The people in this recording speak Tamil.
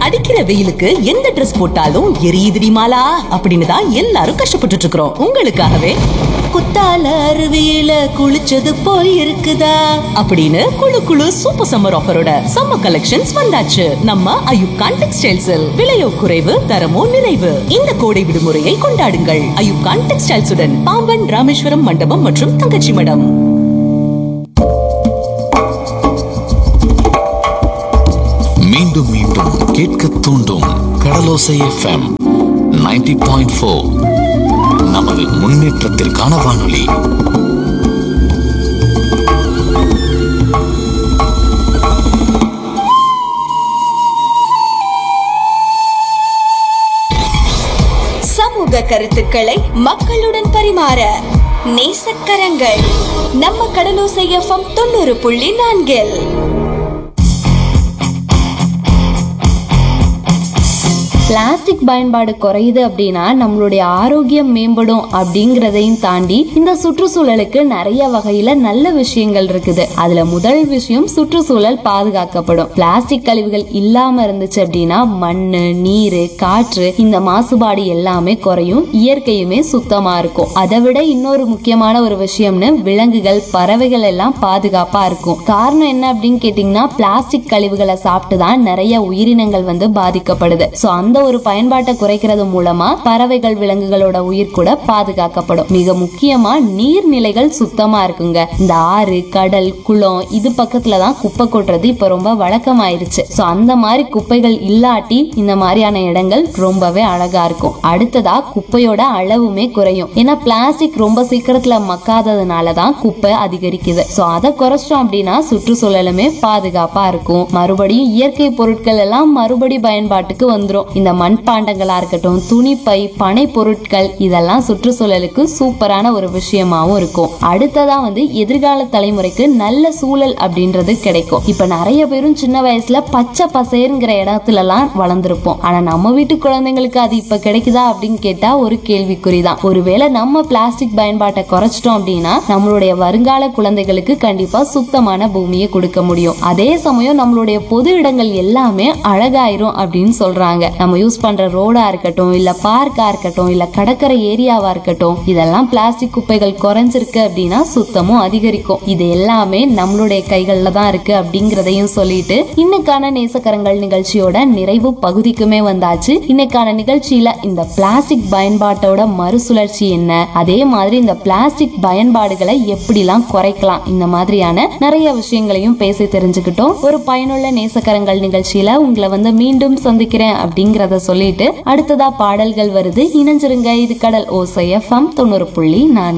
அடிக்கிற வெயிலுக்கு எந்த Dress போட்டாலும் எரியுதுடி மாலா அப்படின்னு தான் எல்லாரும் கஷ்டப்பட்டுட்டு இருக்கிறோம் உங்களுக்காகவே குத்தால அருவியில குளிச்சது போல் இருக்குதா அப்படின்னு குளு குளு சூப்பர் சம்மர் ஆஃபரோட சம்மர் கலெக்ஷன்ஸ் வந்தாச்சு நம்ம அயுப்கான் டெக்ஸ்டைல்ஸில் விலையோ குறைவு தரமோ நிறைவு இந்த கோடை விடுமுறையை கொண்டாடுங்கள் அயுப்கான் டெக்ஸ்டைல்ஸுடன் பாம்பன் ராமேஸ்வரம் மண்டபம் மற்றும் தங்கச்சி மடம் மீண்டும் மீண்டும் கேட்க தூண்டும் கடலோசை எஃப்எம் 90.4 பாயிண்ட் ஃபோர் நமது முன்னேற்றத்திற்கான வானொலி சமூக கருத்துக்களை மக்களுடன் பரிமாற நேசக்கரங்கள் நம்ம கடலோசை எஃப்எம் தொண்ணூறு புள்ளி நான்கில் பிளாஸ்டிக் பயன்பாடு குறையுது அப்படின்னா நம்மளுடைய ஆரோக்கியம் மேம்படும் அப்படிங்கறதையும் தாண்டி இந்த சுற்றுச்சூழலுக்கு நிறைய வகையில நல்ல விஷயங்கள் இருக்குது அதுல முதல் விஷயம் சுற்றுச்சூழல் பாதுகாக்கப்படும் பிளாஸ்டிக் கழிவுகள் இல்லாம இருந்துச்சு அப்படின்னா மண்ணு நீர் காற்று இந்த மாசுபாடு எல்லாமே குறையும் இயற்கையுமே சுத்தமா இருக்கும் அதை விட இன்னொரு முக்கியமான ஒரு விஷயம்னு விலங்குகள் பறவைகள் எல்லாம் பாதுகாப்பா இருக்கும் காரணம் என்ன அப்படின்னு கேட்டீங்கன்னா பிளாஸ்டிக் கழிவுகளை சாப்பிட்டு தான் நிறைய உயிரினங்கள் வந்து பாதிக்கப்படுது சோ அந்த ஒரு பயன்பாட்டை குறைக்கிறது மூலமா பறவைகள் விலங்குகளோட உயிர் கூட பாதுகாக்கப்படும் மிக முக்கியமா நீர்நிலைகள் சுத்தமா இருக்குங்க இந்த ஆறு கடல் குளம் இது பக்கத்துல தான் குப்பை கொட்டுறது இப்ப ரொம்ப வழக்கமாயிருச்சு சோ அந்த மாதிரி குப்பைகள் இல்லாட்டி இந்த மாதிரியான இடங்கள் ரொம்பவே அழகா இருக்கும் அடுத்ததா குப்பையோட அளவுமே குறையும் ஏன்னா பிளாஸ்டிக் ரொம்ப சீக்கிரத்துல மக்காததுனால தான் குப்பை அதிகரிக்குது சோ அதை குறைச்சிட்டோம் அப்படின்னா சுற்றுச்சூழலுமே பாதுகாப்பா இருக்கும் மறுபடியும் இயற்கை பொருட்கள் எல்லாம் மறுபடி பயன்பாட்டுக்கு வந்துரும் இந்த மண்பாண்டங்களா இருக்கட்டும் துணிப்பை பனை பொருட்கள் இதெல்லாம் சுற்றுச்சூழலுக்கு சூப்பரான ஒரு விஷயமாவும் இருக்கும் அடுத்ததா வந்து எதிர்கால தலைமுறைக்கு நல்ல சூழல் அப்படின்றது கிடைக்கும் இப்ப நிறைய பேரும் சின்ன வயசுல பச்சை பசேருங்கிற இடத்துல எல்லாம் வளர்ந்துருப்போம் ஆனா நம்ம வீட்டு குழந்தைங்களுக்கு அது இப்ப கிடைக்குதா அப்படின்னு கேட்டா ஒரு கேள்விக்குறிதான் ஒருவேளை நம்ம பிளாஸ்டிக் பயன்பாட்டை குறைச்சிட்டோம் அப்படின்னா நம்மளுடைய வருங்கால குழந்தைகளுக்கு கண்டிப்பா சுத்தமான பூமியை கொடுக்க முடியும் அதே சமயம் நம்மளுடைய பொது இடங்கள் எல்லாமே அழகாயிரும் அப்படின்னு சொல்றாங்க நம்ம யூஸ் பண்ற ரோடா இருக்கட்டும் இல்ல பார்க்கா இருக்கட்டும் இல்ல கடற்கரை ஏரியாவா இருக்கட்டும் இதெல்லாம் பிளாஸ்டிக் குப்பைகள் குறைஞ்சிருக்கு அப்படின்னா சுத்தமும் அதிகரிக்கும் இது எல்லாமே நம்மளுடைய கைகள்ல தான் இருக்கு அப்படிங்கறதையும் சொல்லிட்டு இன்னைக்கான நேசக்கரங்கள் நிகழ்ச்சியோட நிறைவு பகுதிக்குமே வந்தாச்சு இன்னைக்கான நிகழ்ச்சியில இந்த பிளாஸ்டிக் பயன்பாட்டோட மறுசுழற்சி என்ன அதே மாதிரி இந்த பிளாஸ்டிக் பயன்பாடுகளை எப்படிலாம் குறைக்கலாம் இந்த மாதிரியான நிறைய விஷயங்களையும் பேசி தெரிஞ்சுக்கிட்டோம் ஒரு பயனுள்ள நேசக்கரங்கள் நிகழ்ச்சியில உங்களை வந்து மீண்டும் சந்திக்கிறேன் அப்படிங்கறத சொல்லிட்டு அடுத்ததா பாடல்கள் வருது இணைஞ்சிருங்க இது கடல் ஓசை எஃப்எம் தொண்ணூறு புள்ளி நான்கு